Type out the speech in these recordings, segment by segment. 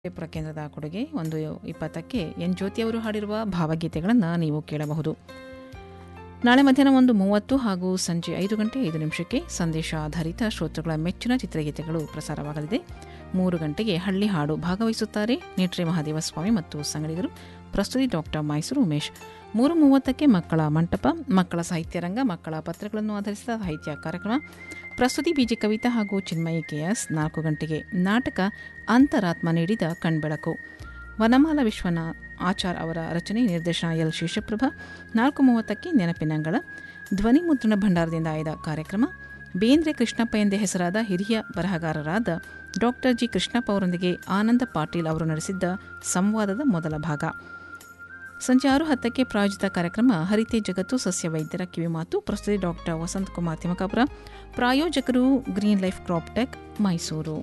ಪುರ ಕೇಂದ್ರದ ಕೊಡುಗೆ ಒಂದು ಇಪ್ಪತ್ತಕ್ಕೆ ಎನ್ ಜ್ಯೋತಿ ಅವರು ಹಾಡಿರುವ ಭಾವಗೀತೆಗಳನ್ನು ನೀವು ಕೇಳಬಹುದು ನಾಳೆ ಮಧ್ಯಾಹ್ನ ಒಂದು ಮೂವತ್ತು ಹಾಗೂ ಸಂಜೆ ಐದು ಗಂಟೆ ಐದು ನಿಮಿಷಕ್ಕೆ ಸಂದೇಶ ಆಧಾರಿತ ಶ್ರೋತೃಗಳ ಮೆಚ್ಚಿನ ಚಿತ್ರಗೀತೆಗಳು ಪ್ರಸಾರವಾಗಲಿದೆ ಮೂರು ಗಂಟೆಗೆ ಹಳ್ಳಿ ಹಾಡು ಭಾಗವಹಿಸುತ್ತಾರೆ ನೇಟ್ರೆ ಮಹಾದೇವ ಸ್ವಾಮಿ ಮತ್ತು ಸಂಗಡಿಗರು ಪ್ರಸ್ತುತಿ ಡಾಕ್ಟರ್ ಮೈಸೂರು ಉಮೇಶ್ ಮೂರು ಮೂವತ್ತಕ್ಕೆ ಮಕ್ಕಳ ಮಂಟಪ ಮಕ್ಕಳ ಸಾಹಿತ್ಯ ರಂಗ ಮಕ್ಕಳ ಪತ್ರಗಳನ್ನು ಆಧರಿಸಿದ ಸಾಹಿತ್ಯ ಕಾರ್ಯಕ್ರಮ ಪ್ರಸ್ತುತಿ ಬಿಜಿ ಕವಿತಾ ಹಾಗೂ ಚಿನ್ಮಯಿ ಕೆಎಸ್ ನಾಲ್ಕು ಗಂಟೆಗೆ ನಾಟಕ ಅಂತರಾತ್ಮ ನೀಡಿದ ಕಣ್ಬೆಳಕು ವನಮಾಲ ವಿಶ್ವನ ಆಚಾರ್ ಅವರ ರಚನೆ ನಿರ್ದೇಶನ ಎಲ್ ಶೇಷಪ್ರಭಾ ನಾಲ್ಕು ಮೂವತ್ತಕ್ಕೆ ನೆನಪಿನಂಗಳ ಧ್ವನಿ ಮುದ್ರಣ ಭಂಡಾರದಿಂದ ಆಯ್ದ ಕಾರ್ಯಕ್ರಮ ಬೇಂದ್ರೆ ಕೃಷ್ಣಪ್ಪ ಎಂದೇ ಹೆಸರಾದ ಹಿರಿಯ ಬರಹಗಾರರಾದ ಡಾಕ್ಟರ್ ಜಿ ಕೃಷ್ಣಪ್ಪ ಅವರೊಂದಿಗೆ ಆನಂದ ಪಾಟೀಲ್ ಅವರು ನಡೆಸಿದ್ದ ಸಂವಾದದ ಮೊದಲ ಭಾಗ ಸಂಜೆ ಆರು ಹತ್ತಕ್ಕೆ ಪ್ರಾಯೋಜಿತ ಕಾರ್ಯಕ್ರಮ ಹರಿತೆ ಜಗತ್ತು ಸಸ್ಯ ವೈದ್ಯರ ಕಿವಿಮಾತು ಪ್ರಸ್ತುತಿ ಡಾಕ್ಟರ್ ವಸಂತ್ ಕುಮಾರ್ ತಿಮಕಾಪುರ ಪ್ರಾಯೋಜಕರು green life crop tech Mysuru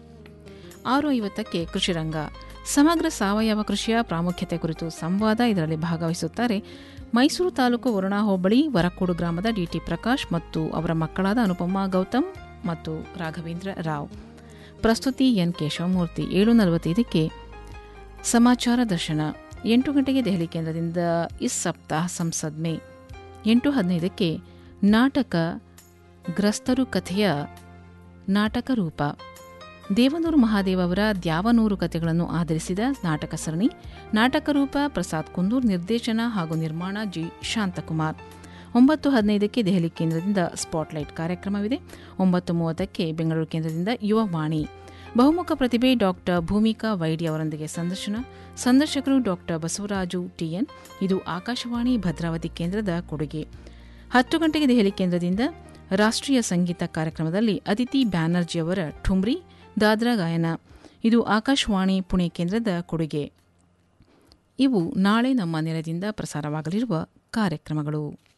ಆರು ಐವತ್ತಕ್ಕೆ ಕೃಷಿರಂಗ ಸಮಗ್ರ ಸಾವಯವ ಕೃಷಿಯ ಪ್ರಾಮುಖ್ಯತೆ ಕುರಿತು ಸಂವಾದ ಇದರಲ್ಲಿ ಭಾಗವಹಿಸುತ್ತಾರೆ ಮೈಸೂರು ತಾಲೂಕು ವರುಣಾ ಹೋಬಳಿ ವರಕೋಡು ಗ್ರಾಮದ ಡಿಟಿ ಪ್ರಕಾಶ್ ಮತ್ತು ಅವರ ಮಕ್ಕಳಾದ ಅನುಪಮಾ ಗೌತಮ್ ಮತ್ತು ರಾಘವೇಂದ್ರ ರಾವ್ ಪ್ರಸ್ತುತಿ ಎನ್ ಕೇಶವಮೂರ್ತಿ ಏಳು ನಲವತ್ತೈದಕ್ಕೆ ಸಮಾಚಾರ ದರ್ಶನ ಎಂಟು ಗಂಟೆಗೆ ದೆಹಲಿ ಕೇಂದ್ರದಿಂದ ಇಸ್ ಸಪ್ತಾಹ ಸಂಸದ್ ಮೇ ಎಂಟು ಹದಿನೈದಕ್ಕೆ ನಾಟಕ ಗ್ರಸ್ತರು ಕಥೆಯ ನಾಟಕ ರೂಪ ದೇವನೂರು ಮಹಾದೇವ್ ಅವರ ದ್ಯಾವನೂರು ಕಥೆಗಳನ್ನು ಆಧರಿಸಿದ ನಾಟಕ ಸರಣಿ ನಾಟಕ ರೂಪ ಪ್ರಸಾದ್ ಕುಂದೂರ್ ನಿರ್ದೇಶನ ಹಾಗೂ ನಿರ್ಮಾಣ ಜಿ ಶಾಂತಕುಮಾರ್ ಒಂಬತ್ತು ಹದಿನೈದಕ್ಕೆ ದೆಹಲಿ ಕೇಂದ್ರದಿಂದ ಸ್ಪಾಟ್ಲೈಟ್ ಕಾರ್ಯಕ್ರಮವಿದೆ ಒಂಬತ್ತು ಮೂವತ್ತಕ್ಕೆ ಬೆಂಗಳೂರು ಕೇಂದ್ರದಿಂದ ಯುವವಾಣಿ ಬಹುಮುಖ ಪ್ರತಿಭೆ ಡಾಕ್ಟರ್ ಭೂಮಿಕಾ ವೈಡಿ ಅವರೊಂದಿಗೆ ಸಂದರ್ಶನ ಸಂದರ್ಶಕರು ಡಾಕ್ಟರ್ ಬಸವರಾಜು ಟಿಎನ್ ಇದು ಆಕಾಶವಾಣಿ ಭದ್ರಾವತಿ ಕೇಂದ್ರದ ಕೊಡುಗೆ ಹತ್ತು ಗಂಟೆಗೆ ದೆಹಲಿ ಕೇಂದ್ರದಿಂದ ರಾಷ್ಟ್ರೀಯ ಸಂಗೀತ ಕಾರ್ಯಕ್ರಮದಲ್ಲಿ ಅದಿತಿ ಬ್ಯಾನರ್ಜಿ ಅವರ ಠುಮ್ರಿ ದಾದ್ರಾ ಗಾಯನ ಇದು ಆಕಾಶವಾಣಿ ಪುಣೆ ಕೇಂದ್ರದ ಕೊಡುಗೆ ಇವು ನಾಳೆ ನಮ್ಮ ನೆಲದಿಂದ ಪ್ರಸಾರವಾಗಲಿರುವ ಕಾರ್ಯಕ್ರಮಗಳು